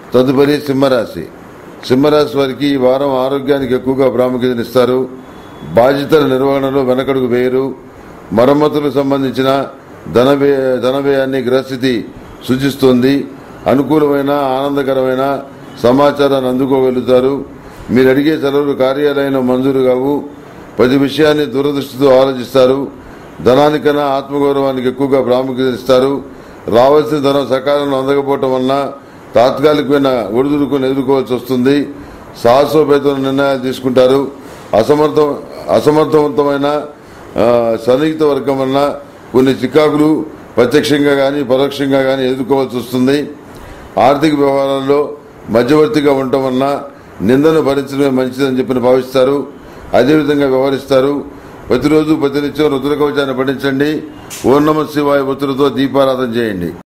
తదుపరి సింహరాశి సింహరాశి వారికి ఈ వారం ఆరోగ్యానికి ఎక్కువగా ప్రాముఖ్యతనిస్తారు బాధ్యతల నిర్వహణలో వెనకడుగు వేయరు మరమ్మతులకు సంబంధించిన ధన వ్యయ- ధన వ్యయాన్ని గ్రహస్థితి సూచిస్తోంది అనుకూలమైన ఆనందకరమైన సమాచారాన్ని అందుకోగలుగుతారు మీరు అడిగే సెలవులు కార్యాలయంలో మంజూరు కావు ప్రతి విషయాన్ని దూరదృష్టితో ఆలోచిస్తారు ధనానికన్నా ఆత్మగౌరవానికి ఎక్కువగా ప్రాముఖ్యత ఇస్తారు రావాల్సిన ధనం సకాలంలో అందకపోవటం వలన తాత్కాలికమైన ఒడిదుడుకుని ఎదుర్కోవాల్సి వస్తుంది సాహసోపేతమైన నిర్ణయాలు తీసుకుంటారు అసమర్థ అసమర్థవంతమైన ఆ, సన్నిహిత వర్గం వలన కొన్ని చికాకులు ప్రత్యక్షంగా కానీ పరోక్షంగా కానీ ఎదుర్కోవాల్సి వస్తుంది ఆర్థిక వ్యవహారాల్లో మధ్యవర్తిగా ఉండటం వలన నిందను భరించడమే మంచిదని చెప్పి భావిస్తారు అదేవిధంగా వ్యవహరిస్తారు ప్రతిరోజు ప్రతినిత్యం రుద్ర కవచాన్ని పఠించండి ఓం నమ శివాయ ఒత్తులతో దీపారాధన చేయండి